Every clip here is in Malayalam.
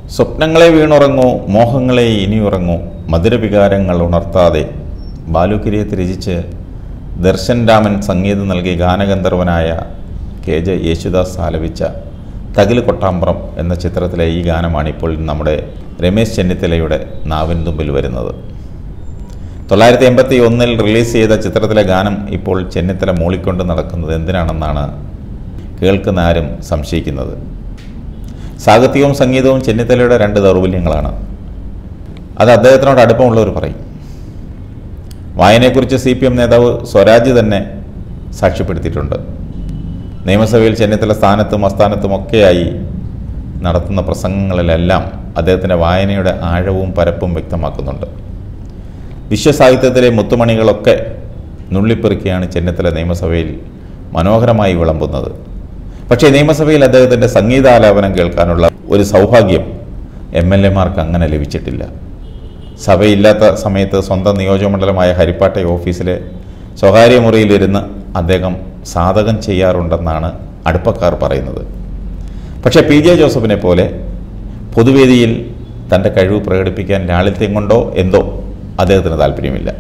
സ്വപ്നങ്ങളെ വീണുറങ്ങൂ മോഹങ്ങളെ ഇനിയുറങ്ങൂ മധുരവികാരങ്ങൾ ഉണർത്താതെ ബാലുക്കിരിയത്ത് രചിച്ച് ദർശൻ രാമൻ സംഗീതം നൽകി ഗാനഗന്ധർവനായ കെ ജെ യേശുദാസ് ആലപിച്ച തകില് കൊട്ടാമ്പ്രം എന്ന ചിത്രത്തിലെ ഈ ഗാനമാണ് ഇപ്പോൾ നമ്മുടെ രമേശ് ചെന്നിത്തലയുടെ നാവിൻ തുമ്പിൽ വരുന്നത് തൊള്ളായിരത്തി എൺപത്തി ഒന്നിൽ റിലീസ് ചെയ്ത ചിത്രത്തിലെ ഗാനം ഇപ്പോൾ ചെന്നിത്തല മൂളിക്കൊണ്ട് നടക്കുന്നത് എന്തിനാണെന്നാണ് കേൾക്കുന്ന ആരും സംശയിക്കുന്നത് സാഹിത്യവും സംഗീതവും ചെന്നിത്തലയുടെ രണ്ട് ദൗർബല്യങ്ങളാണ് അത് അദ്ദേഹത്തിനോട് അടുപ്പമുള്ളവർ പറയും വായനയെക്കുറിച്ച് സി പി എം നേതാവ് സ്വരാജ് തന്നെ സാക്ഷ്യപ്പെടുത്തിയിട്ടുണ്ട് നിയമസഭയിൽ ചെന്നിത്തല സ്ഥാനത്തും അസ്ഥാനത്തും ഒക്കെയായി നടത്തുന്ന പ്രസംഗങ്ങളിലെല്ലാം അദ്ദേഹത്തിൻ്റെ വായനയുടെ ആഴവും പരപ്പും വ്യക്തമാക്കുന്നുണ്ട് വിശ്വസാഹിത്യത്തിലെ മുത്തുമണികളൊക്കെ നുള്ളിപ്പെറുക്കിയാണ് ചെന്നിത്തല നിയമസഭയിൽ മനോഹരമായി വിളമ്പുന്നത് പക്ഷേ നിയമസഭയിൽ അദ്ദേഹത്തിൻ്റെ സംഗീതാലാപനം കേൾക്കാനുള്ള ഒരു സൗഭാഗ്യം എം എൽ എമാർക്ക് അങ്ങനെ ലഭിച്ചിട്ടില്ല സഭയില്ലാത്ത സമയത്ത് സ്വന്തം നിയോജകമണ്ഡലമായ ഹരിപ്പാട്ടെ ഓഫീസിലെ സ്വകാര്യ മുറിയിലിരുന്ന് അദ്ദേഹം സാധകം ചെയ്യാറുണ്ടെന്നാണ് അടുപ്പക്കാർ പറയുന്നത് പക്ഷേ പി ജെ ജോസഫിനെ പോലെ പൊതുവേദിയിൽ തൻ്റെ കഴിവ് പ്രകടിപ്പിക്കാൻ ലാളിത്യം കൊണ്ടോ എന്തോ അദ്ദേഹത്തിന് താല്പര്യമില്ല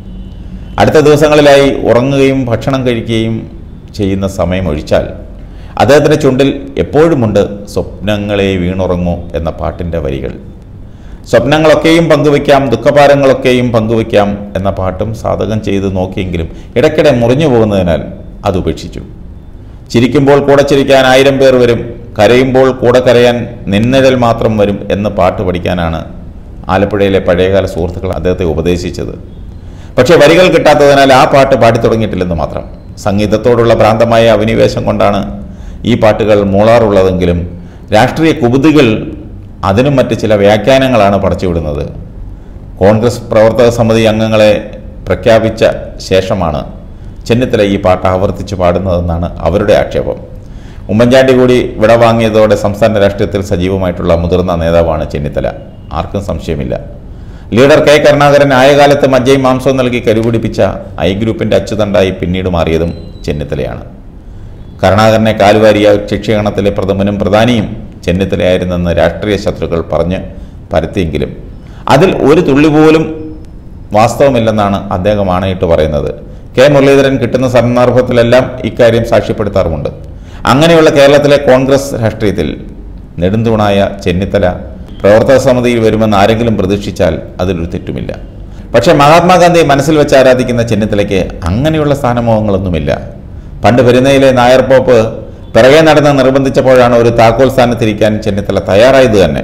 അടുത്ത ദിവസങ്ങളിലായി ഉറങ്ങുകയും ഭക്ഷണം കഴിക്കുകയും ചെയ്യുന്ന സമയം ഒഴിച്ചാൽ അദ്ദേഹത്തിൻ്റെ ചുണ്ടിൽ എപ്പോഴുമുണ്ട് സ്വപ്നങ്ങളെ വീണുറങ്ങൂ എന്ന പാട്ടിൻ്റെ വരികൾ സ്വപ്നങ്ങളൊക്കെയും പങ്കുവയ്ക്കാം ദുഃഖഭാരങ്ങളൊക്കെയും പങ്കുവയ്ക്കാം എന്ന പാട്ടും സാധകം ചെയ്ത് നോക്കിയെങ്കിലും ഇടയ്ക്കിടെ മുറിഞ്ഞു പോകുന്നതിനാൽ അത് ഉപേക്ഷിച്ചു ചിരിക്കുമ്പോൾ കൂടെ ചിരിക്കാൻ ആയിരം പേർ വരും കരയുമ്പോൾ കൂടെ കരയാൻ നിന്നിഴൽ മാത്രം വരും എന്ന് പാട്ട് പഠിക്കാനാണ് ആലപ്പുഴയിലെ പഴയകാല സുഹൃത്തുക്കൾ അദ്ദേഹത്തെ ഉപദേശിച്ചത് പക്ഷേ വരികൾ കിട്ടാത്തതിനാൽ ആ പാട്ട് പാടി തുടങ്ങിയിട്ടില്ലെന്ന് മാത്രം സംഗീതത്തോടുള്ള ഭ്രാന്തമായ അഭിനിവേശം കൊണ്ടാണ് ഈ പാട്ടുകൾ മൂളാറുള്ളതെങ്കിലും രാഷ്ട്രീയ കുബുതികൾ അതിനും മറ്റ് ചില വ്യാഖ്യാനങ്ങളാണ് പടച്ചുവിടുന്നത് കോൺഗ്രസ് പ്രവർത്തക സമിതി അംഗങ്ങളെ പ്രഖ്യാപിച്ച ശേഷമാണ് ചെന്നിത്തല ഈ പാട്ട് ആവർത്തിച്ച് പാടുന്നതെന്നാണ് അവരുടെ ആക്ഷേപം ഉമ്മൻചാണ്ടി കൂടി വിടവാങ്ങിയതോടെ സംസ്ഥാന രാഷ്ട്രീയത്തിൽ സജീവമായിട്ടുള്ള മുതിർന്ന നേതാവാണ് ചെന്നിത്തല ആർക്കും സംശയമില്ല ലീഡർ കെ കരുണാകരൻ ആയകാലത്ത് മജ്ജയും മാംസവും നൽകി കരുപിടിപ്പിച്ച ഐ ഗ്രൂപ്പിൻ്റെ അച്ചുതണ്ടായി പിന്നീട് മാറിയതും ചെന്നിത്തലയാണ് കരുണാകരനെ കാലുവാരിയ ശിക്ഷകണത്തിലെ പ്രഥമനും പ്രധാനിയും ചെന്നിത്തലയായിരുന്നെന്ന് രാഷ്ട്രീയ ശത്രുക്കൾ പറഞ്ഞ് പരത്തിയെങ്കിലും അതിൽ ഒരു തുള്ളി പോലും വാസ്തവമില്ലെന്നാണ് അദ്ദേഹം ആണയിട്ട് പറയുന്നത് കെ മുരളീധരൻ കിട്ടുന്ന സന്ദർഭത്തിലെല്ലാം ഇക്കാര്യം സാക്ഷ്യപ്പെടുത്താറുമുണ്ട് അങ്ങനെയുള്ള കേരളത്തിലെ കോൺഗ്രസ് രാഷ്ട്രീയത്തിൽ നെടുന്തൂണായ ചെന്നിത്തല പ്രവർത്തക സമിതിയിൽ വരുമെന്ന് ആരെങ്കിലും പ്രതീക്ഷിച്ചാൽ അതിലൊരു തെറ്റുമില്ല പക്ഷേ മഹാത്മാഗാന്ധി മനസ്സിൽ വെച്ച് ആരാധിക്കുന്ന ചെന്നിത്തലയ്ക്ക് അങ്ങനെയുള്ള സ്ഥാനമോഹങ്ങളൊന്നുമില്ല പണ്ട് പെരുന്നയിലെ നായർ പോപ്പ് പിറകെ നടന്ന് നിർബന്ധിച്ചപ്പോഴാണ് ഒരു താക്കോൽ സ്ഥാനത്തിരിക്കാൻ ചെന്നിത്തല തയ്യാറായത് തന്നെ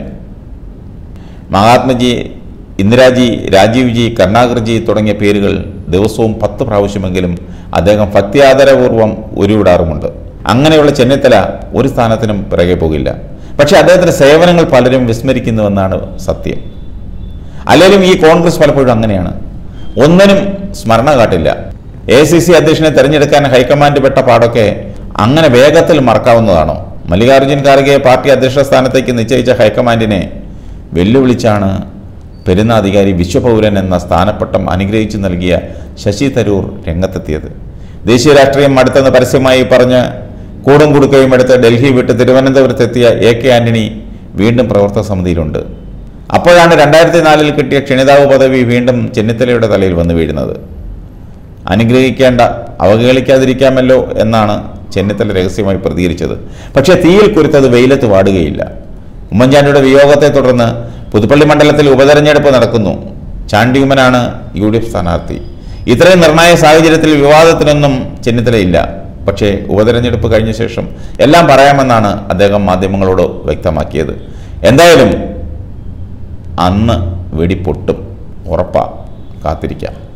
മഹാത്മജി ഇന്ദിരാജി രാജീവ്ജി കരുണാകർജി തുടങ്ങിയ പേരുകൾ ദിവസവും പത്ത് പ്രാവശ്യമെങ്കിലും അദ്ദേഹം ഭക്തിയാദരപൂർവ്വം ഉരുവിടാറുമുണ്ട് അങ്ങനെയുള്ള ചെന്നിത്തല ഒരു സ്ഥാനത്തിനും പിറകെ പോകില്ല പക്ഷേ അദ്ദേഹത്തിൻ്റെ സേവനങ്ങൾ പലരും വിസ്മരിക്കുന്നുവെന്നാണ് സത്യം അല്ലെങ്കിലും ഈ കോൺഗ്രസ് പലപ്പോഴും അങ്ങനെയാണ് ഒന്നിനും സ്മരണ കാട്ടില്ല എ സി സി അധ്യക്ഷനെ തെരഞ്ഞെടുക്കാൻ ഹൈക്കമാൻഡ് പെട്ട പാടൊക്കെ അങ്ങനെ വേഗത്തിൽ മറക്കാവുന്നതാണോ മല്ലികാർജ്ജുൻ ഖാർഗെ പാർട്ടി അധ്യക്ഷ സ്ഥാനത്തേക്ക് നിശ്ചയിച്ച ഹൈക്കമാൻഡിനെ വെല്ലുവിളിച്ചാണ് പെരുന്നാധികാരി വിശ്വപൗരൻ എന്ന സ്ഥാനപ്പട്ടം അനുഗ്രഹിച്ചു നൽകിയ ശശി തരൂർ രംഗത്തെത്തിയത് ദേശീയ രാഷ്ട്രീയം അടുത്തെന്ന് പരസ്യമായി പറഞ്ഞ് കൂടും കുടുക്കയും എടുത്ത് ഡൽഹി വിട്ട് തിരുവനന്തപുരത്തെത്തിയ എ കെ ആന്റണി വീണ്ടും പ്രവർത്തക സമിതിയിലുണ്ട് അപ്പോഴാണ് രണ്ടായിരത്തി നാലിൽ കിട്ടിയ ക്ഷണിതാവ് പദവി വീണ്ടും ചെന്നിത്തലയുടെ തലയിൽ വന്നു വീഴുന്നത് അനുഗ്രഹിക്കേണ്ട അവഹേളിക്കാതിരിക്കാമല്ലോ എന്നാണ് ചെന്നിത്തല രഹസ്യമായി പ്രതികരിച്ചത് പക്ഷേ തീയിൽ കുരുത്തത് വെയിലത്ത് വാടുകയില്ല ഉമ്മൻചാണ്ടിയുടെ വിയോഗത്തെ തുടർന്ന് പുതുപ്പള്ളി മണ്ഡലത്തിൽ ഉപതെരഞ്ഞെടുപ്പ് നടക്കുന്നു ചാണ്ടിയുമ്മനാണ് യു ഡി എഫ് സ്ഥാനാർത്ഥി ഇത്രയും നിർണായക സാഹചര്യത്തിൽ വിവാദത്തിനൊന്നും ചെന്നിത്തലയില്ല പക്ഷേ ഉപതെരഞ്ഞെടുപ്പ് കഴിഞ്ഞ ശേഷം എല്ലാം പറയാമെന്നാണ് അദ്ദേഹം മാധ്യമങ്ങളോട് വ്യക്തമാക്കിയത് എന്തായാലും അന്ന് വെടിപ്പൊട്ടും ഉറപ്പാ കാത്തിരിക്കാം